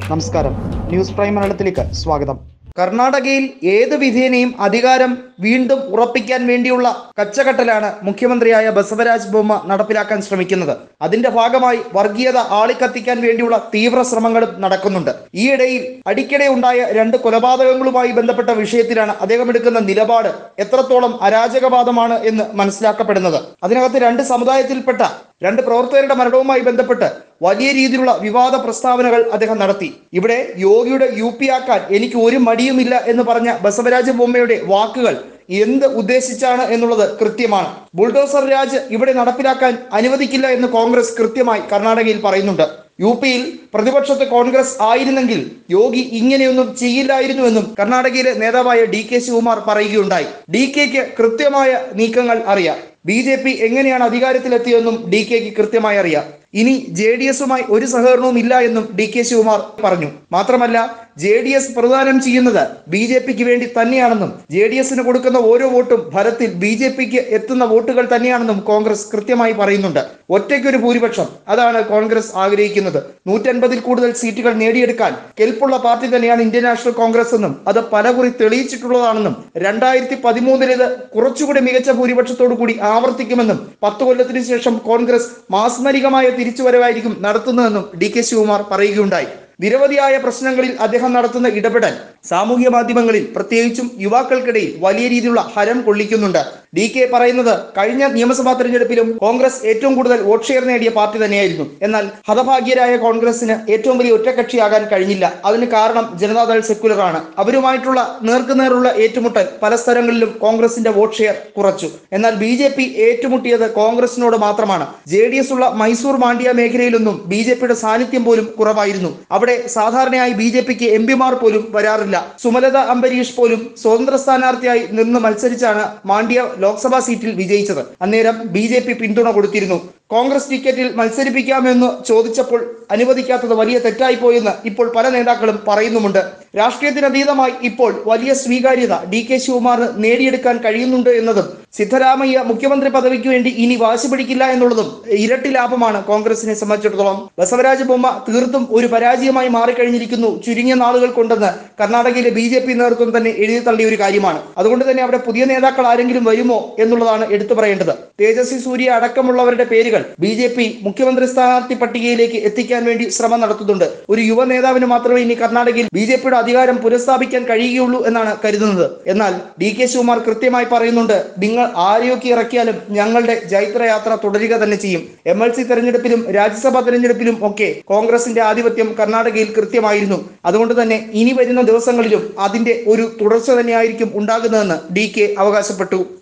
നമസ്കാരം news prime മലയാളത്തിലേക്ക് സ്വാഗതം കർണാടകയിൽ ഏത് വിധേനയും അധികാരം വീണ്ടും ഉറപ്പിക്കാൻ വേണ്ടിയുള്ള കച്ചകെട്ടലാണ് മുഖ്യമന്ത്രിയായ ബസവരാജ് ബൊമ്മ നടപ്പിലാക്കാൻ ശ്രമിക്കുന്നത് അതിന്റെ ഭാഗമായി വർഗീയത ആളിക്കത്തിക്കാൻ വേണ്ടിയുള്ള തീവ്ര ശ്രമങ്ങളും നടക്കുന്നുണ്ട് ഈയിടയിൽ അടിക്കടെ ഉണ്ടായ രണ്ട് കൊലപാതകങ്ങളുമായി ബന്ധപ്പെട്ട വിഷയത്തിലാണ് അദ്ദേഹം എടുക്കുന്ന നിലപാട് എത്രത്തോളം അരാജകവാദമാണ് എന്ന് മനസ്സിലാക്കപ്പെടുന്നത് അതിനകത്ത് രണ്ട് സമുദായത്തിൽപ്പെട്ട രണ്ട് പ്രവർത്തകരുടെ മരണവുമായി ബന്ധപ്പെട്ട് വലിയ രീതിയിലുള്ള വിവാദ പ്രസ്താവനകൾ അദ്ദേഹം നടത്തി ഇവിടെ യോഗിയുടെ യു പി ആക്കാൻ എനിക്ക് ഒരു മടിയുമില്ല എന്ന് പറഞ്ഞ ബസവരാജ ബൊമ്മയുടെ വാക്കുകൾ എന്ത് ഉദ്ദേശിച്ചാണ് എന്നുള്ളത് കൃത്യമാണ് ബുൾഡോസർ രാജ് ഇവിടെ നടപ്പിലാക്കാൻ അനുവദിക്കില്ല എന്ന് കോൺഗ്രസ് കൃത്യമായി കർണാടകയിൽ പറയുന്നുണ്ട് യു പിയിൽ പ്രതിപക്ഷത്ത് കോൺഗ്രസ് ആയിരുന്നെങ്കിൽ യോഗി ഇങ്ങനെയൊന്നും ചെയ്യില്ലായിരുന്നുവെന്നും കർണാടകയിലെ നേതാവായ ഡി കെ ശിവകുമാർ പറയുകയുണ്ടായി ഡി കെക്ക് കൃത്യമായ നീക്കങ്ങൾ അറിയാം ബി ജെ പി എങ്ങനെയാണ് അധികാരത്തിലെത്തിയതെന്നും ഡി കെക്ക് കൃത്യമായി അറിയാം ഇനി ജെ ഡി എസുമായി ഒരു സഹകരണവും ഇല്ല എന്നും ഡി കെ ശിവകുമാർ പറഞ്ഞു മാത്രമല്ല ജെ ഡി എസ് പ്രദാനം ചെയ്യുന്നത് ബി ജെ പിക്ക് വേണ്ടി തന്നെയാണെന്നും ജെ ഡി എസിന് കൊടുക്കുന്ന ഓരോ വോട്ടും ഫലത്തിൽ ബി ജെ പിക്ക് എത്തുന്ന വോട്ടുകൾ തന്നെയാണെന്നും കോൺഗ്രസ് കൃത്യമായി പറയുന്നുണ്ട് ഒറ്റയ്ക്കൊരു ഭൂരിപക്ഷം അതാണ് കോൺഗ്രസ് ആഗ്രഹിക്കുന്നത് നൂറ്റൻപതിൽ കൂടുതൽ സീറ്റുകൾ നേടിയെടുക്കാൻ കെൽപ്പുള്ള പാർട്ടി തന്നെയാണ് ഇന്ത്യൻ നാഷണൽ കോൺഗ്രസ് എന്നും അത് പലകുറി തെളിയിച്ചിട്ടുള്ളതാണെന്നും രണ്ടായിരത്തി പതിമൂന്നിലേത് കുറച്ചുകൂടി മികച്ച ഭൂരിപക്ഷത്തോടു കൂടി ആവർത്തിക്കുമെന്നും പത്ത് കൊല്ലത്തിന് ശേഷം കോൺഗ്രസ് മാസ്മരികമായ തിരിച്ചുവരവായിരിക്കും നടത്തുന്നതെന്നും ഡി കെ ശിവകുമാർ പറയുകയുണ്ടായി നിരവധിയായ പ്രശ്നങ്ങളിൽ അദ്ദേഹം നടത്തുന്ന ഇടപെടൽ സാമൂഹ്യ മാധ്യമങ്ങളിൽ പ്രത്യേകിച്ചും യുവാക്കൾക്കിടയിൽ വലിയ രീതിയിലുള്ള ഹരം കൊള്ളിക്കുന്നുണ്ട് ഡി കെ പറയുന്നത് കഴിഞ്ഞ നിയമസഭാ തെരഞ്ഞെടുപ്പിലും കോൺഗ്രസ് ഏറ്റവും കൂടുതൽ വോട്ട് ഷെയർ നേടിയ പാർട്ടി തന്നെയായിരുന്നു എന്നാൽ ഹതഭാഗ്യരായ കോൺഗ്രസിന് ഏറ്റവും വലിയ ഒറ്റക്കക്ഷിയാകാൻ കഴിഞ്ഞില്ല അതിന് കാരണം ജനതാദൾ സെക്യുലർ ആണ് അവരുമായിട്ടുള്ള നേർക്കുനേറുള്ള ഏറ്റുമുട്ടൽ പല സ്ഥലങ്ങളിലും കോൺഗ്രസിന്റെ വോട്ട് ഷെയർ കുറച്ചു എന്നാൽ ബി ജെ പി ഏറ്റുമുട്ടിയത് കോൺഗ്രസിനോട് മാത്രമാണ് ജെ ഡി എസ് ഉള്ള മൈസൂർ മാണ്ഡ്യ മേഖലയിലൊന്നും ബി ജെ പിയുടെ സാന്നിധ്യം പോലും കുറവായിരുന്നു അവിടെ സാധാരണയായി ബി ജെ പിക്ക് എം പിമാർ പോലും വരാറില്ല സുമലത അംബരീഷ് പോലും സ്വതന്ത്ര സ്ഥാനാർത്ഥിയായി നിന്ന് മത്സരിച്ചാണ് മാണ്ഡ്യ ലോക്സഭാ സീറ്റിൽ വിജയിച്ചത് അന്നേരം ബി ജെ പി പിന്തുണ കൊടുത്തിരുന്നു കോൺഗ്രസ് ടിക്കറ്റിൽ മത്സരിപ്പിക്കാമെന്ന് ചോദിച്ചപ്പോൾ അനുവദിക്കാത്തത് വലിയ തെറ്റായിപ്പോയെന്ന് ഇപ്പോൾ പല നേതാക്കളും പറയുന്നുമുണ്ട് രാഷ്ട്രീയത്തിനതീതമായി ഇപ്പോൾ വലിയ സ്വീകാര്യത ഡി കെ ശിവകുമാറിന് നേടിയെടുക്കാൻ കഴിയുന്നുണ്ട് എന്നതും സിദ്ധരാമയ്യ മുഖ്യമന്ത്രി പദവിക്ക് വേണ്ടി ഇനി വാശി പിടിക്കില്ല എന്നുള്ളതും ഇരട്ടി ലാഭമാണ് കോൺഗ്രസിനെ സംബന്ധിച്ചിടത്തോളം ബസവരാജ ബൊമ്മ തീർത്തും ഒരു പരാജയമായി മാറിക്കഴിഞ്ഞിരിക്കുന്നു ചുരുങ്ങിയ നാളുകൾ കൊണ്ടെന്ന് കർണാടകയിലെ ബി ജെ പി നേതൃത്വം തന്നെ എഴുതി തള്ളിയ ഒരു കാര്യമാണ് അതുകൊണ്ട് തന്നെ അവിടെ പുതിയ നേതാക്കൾ ആരെങ്കിലും വരുമോ എന്നുള്ളതാണ് എടുത്തു പറയേണ്ടത് തേജസ്വി സൂര്യ അടക്കമുള്ളവരുടെ പേരുകൾ ബി ജെ പി മുഖ്യമന്ത്രി സ്ഥാനാർത്ഥി പട്ടികയിലേക്ക് എത്തിക്കാൻ വേണ്ടി ശ്രമം നടത്തുന്നുണ്ട് ഒരു യുവ നേതാവിന് മാത്രമേ ഇനി കർണാടകയിൽ ബി ജെ പിയുടെ അധികാരം പുനഃസ്ഥാപിക്കാൻ കഴിയുകയുള്ളൂ എന്നാണ് കരുതുന്നത് എന്നാൽ ഡി കെ ശിവകുമാർ കൃത്യമായി പറയുന്നുണ്ട് നിങ്ങൾ ആരെയൊക്കെ ഇറക്കിയാലും ഞങ്ങളുടെ ജൈത്രയാത്ര തുടരുക തന്നെ ചെയ്യും എം എൽ സി തെരഞ്ഞെടുപ്പിലും രാജ്യസഭാ തെരഞ്ഞെടുപ്പിലും ഒക്കെ കോൺഗ്രസിന്റെ ആധിപത്യം കർണാടകയിൽ കൃത്യമായിരുന്നു അതുകൊണ്ട് തന്നെ ഇനി വരുന്ന ദിവസങ്ങളിലും അതിന്റെ ഒരു തുടർച്ച തന്നെയായിരിക്കും ഉണ്ടാകുന്നതെന്ന് ഡി കെ അവകാശപ്പെട്ടു